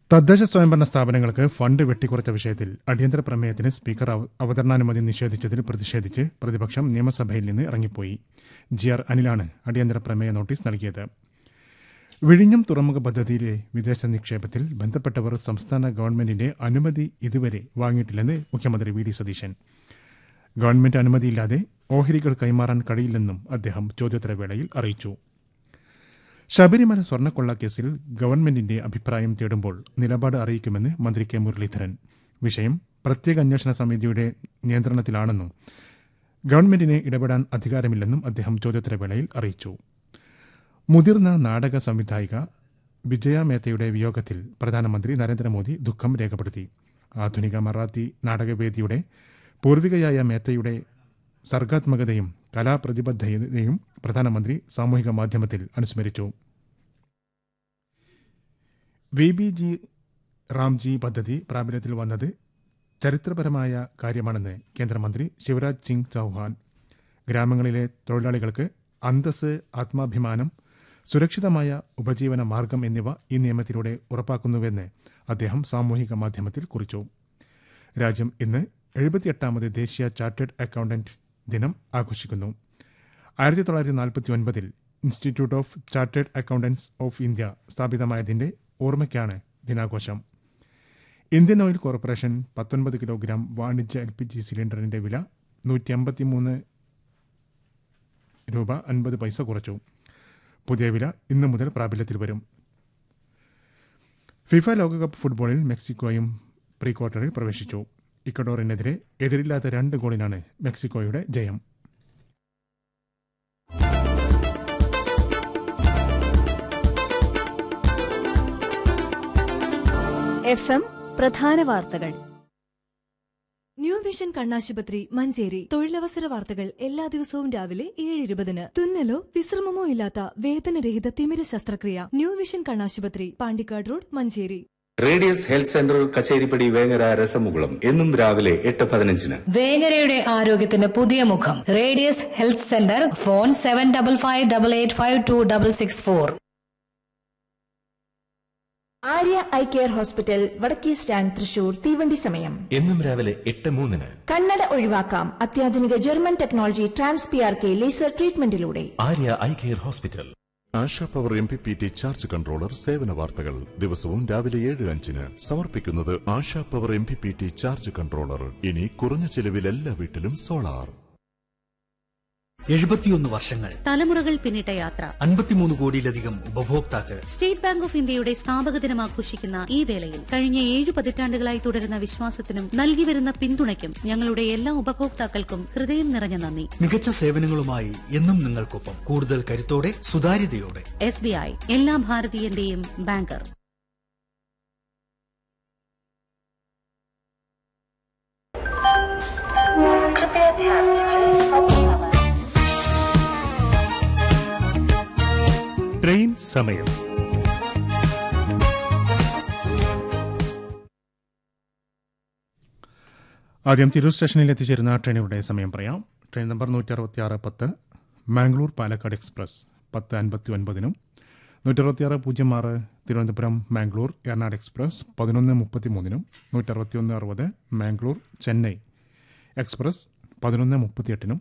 തദ്ദേശ സ്വയംഭരണ സ്ഥാപനങ്ങൾക്ക് ഫണ്ട് വെട്ടിക്കുറച്ച വിഷയത്തിൽ അടിയന്തര പ്രമേയത്തിന് സ്പീക്കർ അവ- അവതരണാനുമതി നിഷേധിച്ചതിൽ പ്രതിഷേധിച്ച് പ്രതിപക്ഷം നിയമസഭയിൽ നിന്ന് ഇറങ്ങിപ്പോയി ജി ആർ അനിലാണ് അടിയന്തര പ്രമേയ നോട്ടീസ് നൽകിയത് വിഴിഞ്ഞം തുറമുഖ പദ്ധതിയിലെ വിദേശ നിക്ഷേപത്തിൽ ബന്ധപ്പെട്ടവർ സംസ്ഥാന ഗവൺമെന്റിന്റെ അനുമതി ഇതുവരെ വാങ്ങിയിട്ടില്ലെന്ന് മുഖ്യമന്ത്രി വി ഡി സതീശൻ ഗവൺമെന്റ് അനുമതിയില്ലാതെ ഓഹരികൾ കൈമാറാൻ കഴിയില്ലെന്നും അദ്ദേഹം ചോദ്യോത്തരവേളയിൽ അറിയിച്ചു ശബരിമല സ്വർണ്ണക്കൊള്ള കേസിൽ ഗവൺമെന്റിന്റെ അഭിപ്രായം തേടുമ്പോൾ നിലപാട് അറിയിക്കുമെന്ന് മന്ത്രി കെ മുരളീധരൻ വിഷയം പ്രത്യേക അന്വേഷണ സമിതിയുടെ നിയന്ത്രണത്തിലാണെന്നും ഗവൺമെന്റിന് ഇടപെടാൻ അധികാരമില്ലെന്നും അദ്ദേഹം ചോദ്യോത്തരവേളയിൽ അറിയിച്ചു മുതിർന്ന നാടക സംവിധായിക വിജയ മേത്തയുടെ വിയോഗത്തിൽ പ്രധാനമന്ത്രി നരേന്ദ്രമോദി ദുഃഖം രേഖപ്പെടുത്തി ആധുനിക മറാത്തി നാടകവേദിയുടെ പൂർവികയായ മേത്തയുടെ സർഗാത്മകതയും കലാപ്രതിബദ്ധതയും പ്രധാനമന്ത്രി സാമൂഹിക മാധ്യമത്തിൽ അനുസ്മരിച്ചു വി ബി ജി റാംജി പദ്ധതി പ്രാബല്യത്തിൽ വന്നത് ചരിത്രപരമായ കാര്യമാണെന്ന് കേന്ദ്രമന്ത്രി ശിവരാജ് സിംഗ് ചൌഹാൻ ഗ്രാമങ്ങളിലെ തൊഴിലാളികൾക്ക് അന്തസ് ആത്മാഭിമാനം സുരക്ഷിതമായ ഉപജീവന മാർഗം എന്നിവ ഈ നിയമത്തിലൂടെ ഉറപ്പാക്കുന്നുവെന്ന് അദ്ദേഹം സാമൂഹിക മാധ്യമത്തിൽ കുറിച്ചു രാജ്യം ഇന്ന് എഴുപത്തിയെട്ടാമത് ദേശീയ ചാർട്ടേഡ് അക്കൗണ്ടന്റ് ദിനം ആഘോഷിക്കുന്നു ആയിരത്തി തൊള്ളായിരത്തി നാൽപ്പത്തി ഒൻപതിൽ institute of chartered accountants of India സ്ഥാപിതമായതിന്റെ ഓർമ്മയ്ക്കാണ് ദിനാഘോഷം ഇന്ത്യൻ ഓയിൽ കോർപ്പറേഷൻ പത്തൊൻപത് കിലോഗ്രാം വാണിജ്യ എൽ പി ജി സിലിണ്ടറിന്റെ വില നൂറ്റി അമ്പത്തിമൂന്ന് രൂപ അൻപത് പൈസ കുറച്ചു പുതിയ വില ഇന്നു മുതൽ പ്രാബല്യത്തിൽ വരും ഫിഫ ലോകകപ്പ് ഫുട്ബോളിൽ മെക്സിക്കോയും പ്രീ ക്വാർട്ടറിൽ പ്രവേശിച്ചു ഇക്കഡോറിനെതിരെ എതിരില്ലാത്ത രണ്ട് ഗോളിനാണ് മെക്സിക്കോയുടെ ജയം എഫ് എം പ്രധാന വാർത്തകൾ ന്യൂ വിഷൻ കണ്ണാശുപത്രി മഞ്ചേരി തൊഴിലവസര വാർത്തകൾ എല്ലാ ദിവസവും രാവിലെ ഏഴ് ഇരുപതിന് തുന്നലോ വിശ്രമമോ ഇല്ലാത്ത വേദനരഹിത തിമിര ശസ്ത്രക്രിയ ന്യൂ വിഷൻ കണ്ണാശുപത്രി Pandikkad road Manjeri radius health centre Kacheripadi Vengara രസമുകുളം എന്നും രാവിലെ എട്ട് പതിനഞ്ചിന് വേങ്ങരയുടെ ആരോഗ്യത്തിന് പുതിയ മുഖം radius health centre phone seven double five double eight five two double six four Arya eye care hospital വടക്കേ സ്റ്റാൻഡ് തൃശൂർ തീവണ്ടി സമയം എന്നും രാവിലെ എട്ട് മൂന്നിന് കണ്ണട ഒഴിവാക്കാം അത്യാധുനിക German technology trans P R K laser ട്രീറ്റ്മെന്റിലൂടെ Arya eye care hospital Asha power M P P T charge controller സേവന വാർത്തകൾ ദിവസവും രാവിലെ ഏഴ് അഞ്ചിന് സമർപ്പിക്കുന്നത് Asha power M P P T charge controller ഇനി കുറഞ്ഞ ചെലവിൽ എല്ലാ വീട്ടിലും സോളാർ എഴുപത്തിയൊന്ന് വർഷങ്ങൾ തലമുറകൾ പിന്നിട്ട യാത്ര അൻപത്തിമൂന്ന് കോടിയിലധികം ഉപഭോക്താക്കൾ സ്റ്റേറ്റ് ബാങ്ക് ഓഫ് ഇന്ത്യയുടെ സ്ഥാപക ദിനം ആഘോഷിക്കുന്ന ഈ വേളയിൽ കഴിഞ്ഞ ഏഴ് പതിറ്റാണ്ടുകളായി തുടരുന്ന വിശ്വാസത്തിനും നൽകി വരുന്ന പിന്തുണയ്ക്കും ഞങ്ങളുടെ എല്ലാ ഉപഭോക്താക്കൾക്കും ഹൃദയം നിറഞ്ഞ നന്ദി മികച്ച സേവനങ്ങളുമായി എന്നും നിങ്ങൾക്കൊപ്പം കൂടുതൽ കരുത്തോടെ സുതാര്യതയോടെ എസ് ബി ഐ എല്ലാ ഭാരതീയന്റെയും ബാങ്കർ ട്രെയിൻ സമയം ആദ്യം തിരൂർ സ്റ്റേഷനിൽ എത്തിച്ചേരുന്ന ട്രെയിനുകളുടെ സമയം പറയാം ട്രെയിൻ നമ്പർ നൂറ്റി അറുപത്തിയാറ് പത്ത് മാംഗ്ലൂർ പാലക്കാട് എക്സ്പ്രസ് പത്ത് അൻപത്തി ഒൻപതിനും നൂറ്റി അറുപത്തിയാറ് പൂജ്യം ആറ് തിരുവനന്തപുരം മാംഗ്ലൂർ എറണാട് എക്സ്പ്രസ് പതിനൊന്ന് മുപ്പത്തി മൂന്നിനും നൂറ്റി അറുപത്തിയൊന്ന് അറുപത് മാംഗ്ലൂർ ചെന്നൈ എക്സ്പ്രസ് പതിനൊന്ന് മുപ്പത്തിയെട്ടിനും